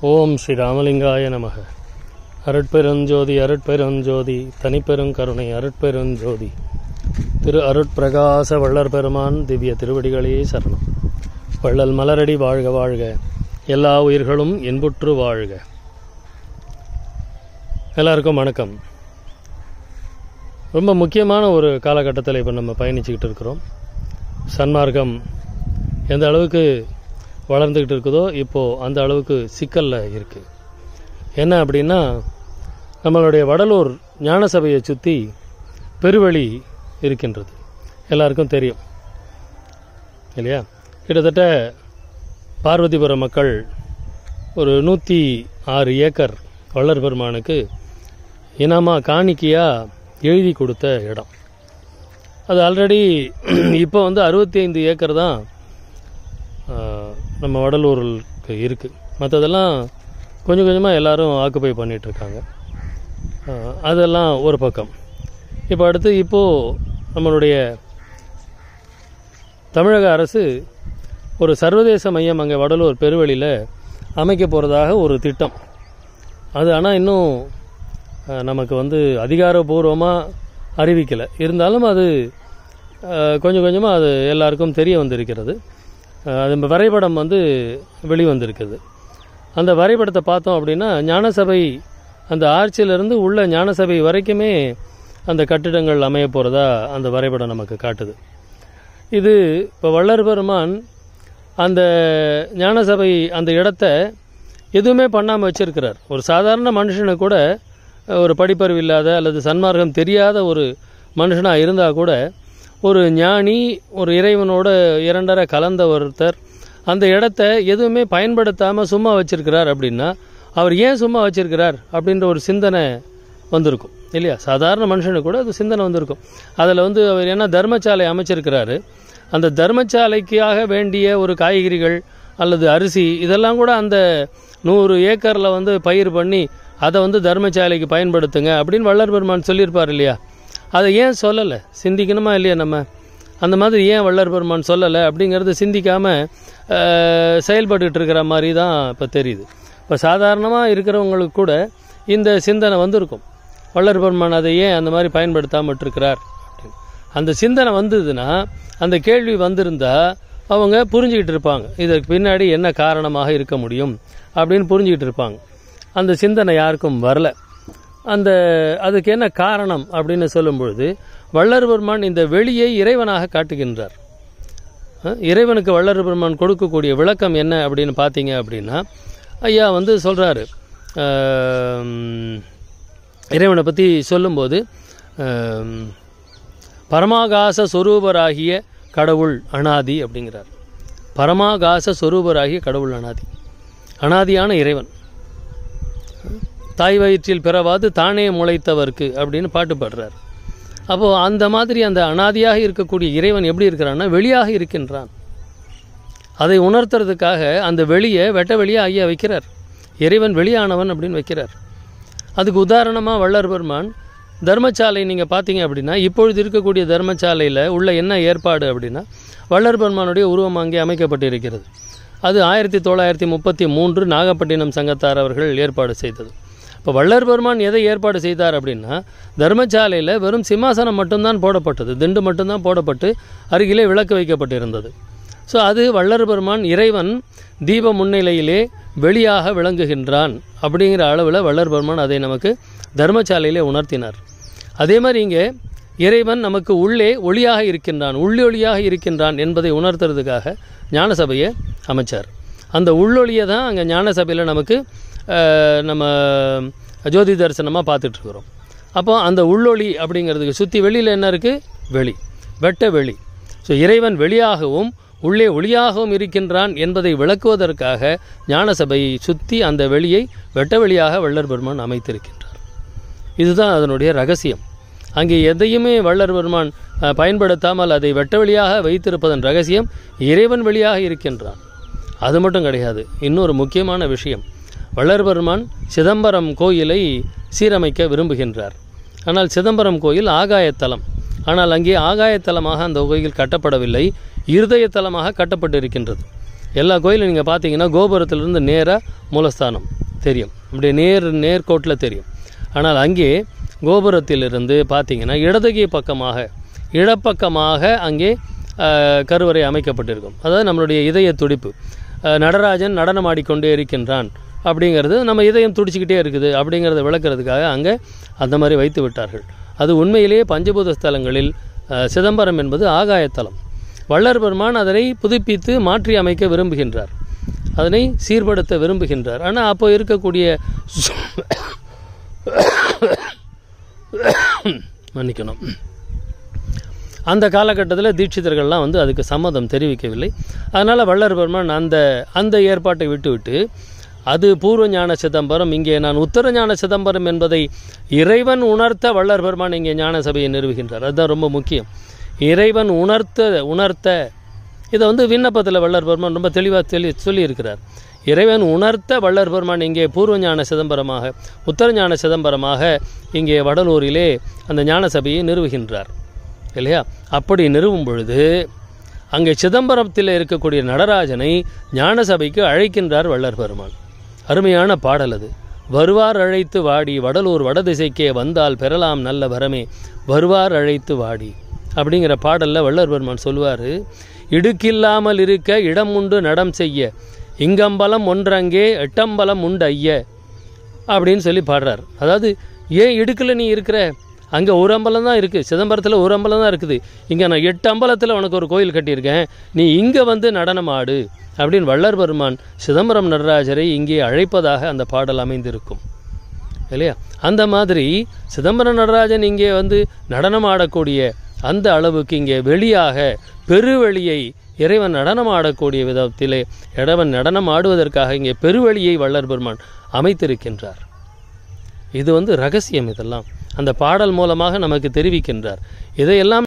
ஓம் ஸ்ரீ ராமலிங்காய நமக அருட்பெருஞ்சோதி அருட்பெருஞ்சோதி தனிப்பெருங்கருணை அருட்பெருஞ்சோதி திரு அருட்பிரகாச வள்ளற் பெருமான் திவ்ய திருவடிகளே சரணம் வள்ளல் மலரடி வாழ்க வாழ்க எல்லா உயிர்களும் இன்புற்று வாழ்க எல்லாருக்கும் வணக்கம் ரொம்ப முக்கியமான ஒரு காலகட்டத்தில் இப்போ நம்ம பயணிச்சுக்கிட்டு இருக்கிறோம் சன்மார்க்கம் எந்த அளவுக்கு வளர்ந்துக்கிட்டு இருக்குதோ இப்போது அந்த அளவுக்கு சிக்கலில் இருக்குது என்ன அப்படின்னா நம்மளுடைய வடலூர் ஞான சபையை சுற்றி பெருவழி இருக்கின்றது எல்லாருக்கும் தெரியும் இல்லையா கிட்டத்தட்ட பார்வதிபுரம் மக்கள் ஒரு நூற்றி ஆறு ஏக்கர் வள்ளர் பெருமானுக்கு இனாமா காணிக்கையாக எழுதி கொடுத்த இடம் அது ஆல்ரெடி இப்போ வந்து அறுபத்தி ஐந்து ஏக்கர் தான் ஆஹ், நம்ம வடலூருக்கு இருக்குது மற்றதெல்லாம் கொஞ்சம் கொஞ்சமாக எல்லாரும் ஆக்குப்பை பண்ணிகிட்ருக்காங்க அதெல்லாம் ஒரு பக்கம் இப்போ அடுத்து இப்போது நம்மளுடைய தமிழக அரசு ஒரு சர்வதேச மையம் அங்கே வடலூர் பெருவழியில் அமைக்க போகிறதாக ஒரு திட்டம் அது ஆனால் இன்னும் அஹ், நமக்கு வந்து அதிகாரபூர்வமாக அறிவிக்கலை இருந்தாலும் அது அஹ், கொஞ்சம் கொஞ்சமாக அது எல்லாருக்கும் தெரிய வந்திருக்கிறது அஹ், அது வரைபடம் வந்து வெளிவந்திருக்குது அந்த வரைபடத்தை பார்த்தோம் அப்படின்னா ஞானசபை அந்த ஆர்ச்சியிலிருந்து உள்ள ஞானசபை வரைக்குமே அந்த கட்டிடங்கள் அமைய போகிறதா அந்த வரைபடம் நமக்கு காட்டுது இது இப்போ வள்ளர் பெருமான் அந்த ஞானசபை அந்த இடத்த எதுவுமே பண்ணாமல் வச்சிருக்கிறார் ஒரு சாதாரண மனுஷனை கூட ஒரு படிப்பறிவு இல்லாத அல்லது சன்மார்க்கம் தெரியாத ஒரு மனுஷனாக இருந்தால் கூட ஒரு ஞானி ஒரு இறைவனோட இரண்டரை கலந்த ஒருத்தர் அந்த இடத்த எதுவுமே பயன்படுத்தாமல் சும்மா வச்சிருக்கிறார் அப்படின்னா அவர் ஏன் சும்மா வச்சிருக்கிறார் அப்படின்ற ஒரு சிந்தனை வந்திருக்கும் இல்லையா சாதாரண மனுஷனுக்கு கூட அது சிந்தனை வந்திருக்கும் அதில் வந்து அவர் என்ன தர்மசாலை அமைச்சிருக்கிறாரு அந்த தர்மசாலைக்காக வேண்டிய ஒரு காய்கறிகள் அல்லது அரிசி இதெல்லாம் கூட அந்த நூறு ஏக்கரில் வந்து பயிர் பண்ணி அதை வந்து தர்மசாலைக்கு பயன்படுத்துங்க அப்படின்னு வள்ளல் பெருமான் சொல்லியிருப்பார் இல்லையா அதை ஏன் சொல்லலை சிந்திக்கணுமா இல்லையா நம்ம அந்த மாதிரி ஏன் வள்ளல் பெருமான் சொல்லலை அப்படிங்கிறது சிந்திக்காமல் செயல்பட்டுட்டு இருக்கிற மாதிரி தான் இப்போ தெரியுது இப்போ சாதாரணமாக இருக்கிறவங்களுக்கு கூட இந்த சிந்தனை வந்திருக்கும் வள்ளல் பெருமான் அதை ஏன் அந்த மாதிரி பயன்படுத்தாமல் இருக்கிறார் அப்படின்னு அந்த சிந்தனை வந்ததுன்னா அந்த கேள்வி வந்திருந்தா அவங்க புரிஞ்சுக்கிட்டு இருப்பாங்க இதற்கு பின்னாடி என்ன காரணமாக இருக்க முடியும் அப்படின்னு புரிஞ்சுக்கிட்டு இருப்பாங்க அந்த சிந்தனை யாருக்கும் வரல அந்த அதுக்கு என்ன காரணம் அப்படின்னு சொல்லும் பொழுது வள்ளர் பெருமான் இந்த வெளியை இறைவனாக காட்டுகின்றார் அஹ், இறைவனுக்கு வள்ளர் பெருமான் கொடுக்கக்கூடிய விளக்கம் என்ன அப்படின்னு பார்த்தீங்க அப்படின்னா ஐயா வந்து சொல்கிறாரு இறைவனை பற்றி சொல்லும்போது ஆம், பரமாகாச சொரூபராகிய கடவுள் அனாதி அப்படிங்கிறார் பரமாகாச சொரூபராகிய கடவுள் அனாதி அனாதியான இறைவன் தாய் வயிற்றில் பிறவாது தானே முளைத்தவர்க்கு அப்படின்னு பாட்டு பாடுறார் அப்போது அந்த மாதிரி அந்த அனாதியாக இருக்கக்கூடிய இறைவன் எப்படி இருக்கிறான்னா வெளியாக இருக்கின்றான் அதை உணர்த்துறதுக்காக அந்த வெளியை வெட்ட வெளியாக ஐயா வைக்கிறார் இறைவன் வெளியானவன் அப்படின்னு வைக்கிறார் அதுக்கு உதாரணமாக வள்ளர் பெருமான் தர்மசாலை நீங்கள் பார்த்தீங்க அப்படின்னா இப்பொழுது இருக்கக்கூடிய தர்மசாலையில் உள்ள என்ன ஏற்பாடு அப்படின்னா வள்ளர் பெருமானுடைய உருவம் அங்கே அமைக்கப்பட்டிருக்கிறது அது ஆயிரத்தி தொள்ளாயிரத்தி முப்பத்தி மூன்று நாகப்பட்டினம் சங்கத்தார் அவர்கள் ஏற்பாடு செய்தது இப்போ வள்ளர் பெருமான் எதை ஏற்பாடு செய்தார் அப்படின்னா தர்மசாலையில் வெறும் சிம்மாசனம் மட்டும்தான் போடப்பட்டது திண்டு மட்டும்தான் போடப்பட்டு அருகிலே விளக்கு வைக்கப்பட்டிருந்தது ஸோ அது வள்ளர் பெருமான் இறைவன் தீப முன்னிலையிலே வெளியாக விளங்குகின்றான் அப்படிங்கிற அளவில் வள்ளர் பெருமான் அதை நமக்கு தர்மசாலையிலே உணர்த்தினார் அதே மாதிரி இங்கே இறைவன் நமக்கு உள்ளே ஒளியாக இருக்கின்றான் உள்ளொளியாக இருக்கின்றான் என்பதை உணர்த்துறதுக்காக ஞானசபையை அமைச்சார் அந்த உள்ளொளியை தான் அங்கே ஞானசபையில் நமக்கு அஹ், நம்ம ஜோதி தரிசனமாக பார்த்துட்ருக்குறோம் அப்போ அந்த உள்ளொளி அப்படிங்கிறதுக்கு சுற்றி வெளியில் என்ன இருக்குது வெளி வெட்ட வெளி ஸோ இறைவன் வெளியாகவும் உள்ளே ஒளியாகவும் இருக்கின்றான் என்பதை விளக்குவதற்காக ஞானசபையை சுற்றி அந்த வெளியை வெட்ட வெளியாக வள்ளர் பெருமான் அமைத்திருக்கின்றார் இதுதான் அதனுடைய ரகசியம் அங்கே எதையுமே வள்ளர் பெருமான் அஹ், பயன்படுத்தாமல் அதை வெட்ட வெளியாக வைத்திருப்பதன் ரகசியம் இறைவன் வெளியாக இருக்கின்றான் அது மட்டும் கிடையாது இன்னொரு முக்கியமான விஷயம் வள்ளர் பெருமான் சிதம்பரம் கோயிலை சீரமைக்க விரும்புகின்றார் ஆனால் சிதம்பரம் கோயில் ஆகாயத்தலம் ஆனால் அங்கே ஆகாயத்தலமாக அந்த கோயில் கட்டப்படவில்லை இருதயத்தலமாக கட்டப்பட்டிருக்கின்றது எல்லா கோயிலும் நீங்கள் பார்த்தீங்கன்னா கோபுரத்திலிருந்து நேராக மூலஸ்தானம் தெரியும் அப்படியே நேர் நேர்கோட்டில் தெரியும் ஆனால் அங்கே கோபுரத்திலிருந்து பார்த்தீங்கன்னா இடதுகை பக்கமாக இடப்பக்கமாக அங்கே ஆஹ், கருவறை அமைக்கப்பட்டிருக்கும் அதாவது நம்மளுடைய இதய துடிப்பு ஆஹ், நடராஜன் நடனமாடிக்கொண்டே இருக்கின்றான் அப்படிங்கிறது நம்ம இதயம் துடிச்சிக்கிட்டே இருக்குது அப்படிங்கிறத விளக்குறதுக்காக அங்கே அந்த மாதிரி வைத்து விட்டார்கள் அது உண்மையிலேயே பஞ்சபூத ஸ்தலங்களில் ஆஹ், சிதம்பரம் என்பது ஆகாயத்தலம் வள்ளர் பெருமான் அதனை புதுப்பித்து மாற்றி அமைக்க விரும்புகின்றார் அதனை சீர்படுத்த விரும்புகின்றார் ஆனால் அப்போ இருக்கக்கூடிய மன்னிக்கணும் அந்த காலகட்டத்தில் தீட்சிதர்கள்லாம் வந்து அதுக்கு சம்மதம் தெரிவிக்கவில்லை அதனால் வள்ளர் பெருமான் அந்த அந்த ஏற்பாட்டை விட்டுவிட்டு அது பூர்வ ஞான சிதம்பரம் இங்கே நான் உத்தர ஞான சிதம்பரம் என்பதை இறைவன் உணர்த்த வள்ளர் பெருமான் இங்கே ஞான சபையை நிறுவுகின்றார் அதுதான் ரொம்ப முக்கியம் இறைவன் உணர்த்த உணர்த்த இதை வந்து விண்ணப்பத்தில் வள்ளர் பெருமான் ரொம்ப தெளிவாக தெளி சொல்லியிருக்கிறார் இறைவன் உணர்த்த வள்ளர் பெருமான் இங்கே பூர்வ ஞான சிதம்பரமாக உத்தர ஞான சிதம்பரமாக இங்கே வடலூரிலே அந்த ஞான சபையை நிறுவுகின்றார் இல்லையா அப்படி நிறுவும் பொழுது அங்கே சிதம்பரத்தில் இருக்கக்கூடிய நடராஜனை ஞான சபைக்கு அழைக்கின்றார் வள்ளர் பெருமான் அருமையான பாடல் அது வருவார் அழைத்து வாடி வடலூர் வடதிசைக்கே வந்தால் பெறலாம் நல்ல வரமே வருவார் அழைத்து வாடி அப்படிங்கிற பாடலில் வள்ளர் பெருமான் சொல்லுவார் இடுக்கில்லாமல் இருக்க இடம் உண்டு நடம் செய்ய இங்கம்பலம் ஒன்றங்கே எட்டம்பலம் உண்டு ஐய அப்படின்னு சொல்லி பாடுறார் அதாவது ஏன் இடுக்கில் நீ இருக்கிற அங்கே ஒரு அம்பலம் தான் இருக்குது சிதம்பரத்தில் ஒரு அம்பலம் தான் இருக்குது இங்கே நான் எட்டு அம்பலத்தில் உனக்கு ஒரு கோயில் கட்டியிருக்கேன் நீ இங்கே வந்து நடனம் ஆடு அப்படின்னு வள்ளர் பெருமான் சிதம்பரம் நடராஜரை இங்கே அழைப்பதாக அந்த பாடல் அமைந்திருக்கும் இல்லையா அந்த மாதிரி சிதம்பரம் நடராஜன் இங்கே வந்து நடனம் ஆடக்கூடிய அந்த அளவுக்கு இங்கே வெளியாக பெருவெளியை இறைவன் நடனம் ஆடக்கூடிய விதத்திலே இறைவன் நடனம் ஆடுவதற்காக இங்கே பெருவெளியை வள்ளர் பெருமான் அமைத்திருக்கின்றார் இது வந்து ரகசியம் இதெல்லாம் அந்த பாடல் மூலமாக நமக்கு தெரிவிக்கின்றார் இதையெல்லாம்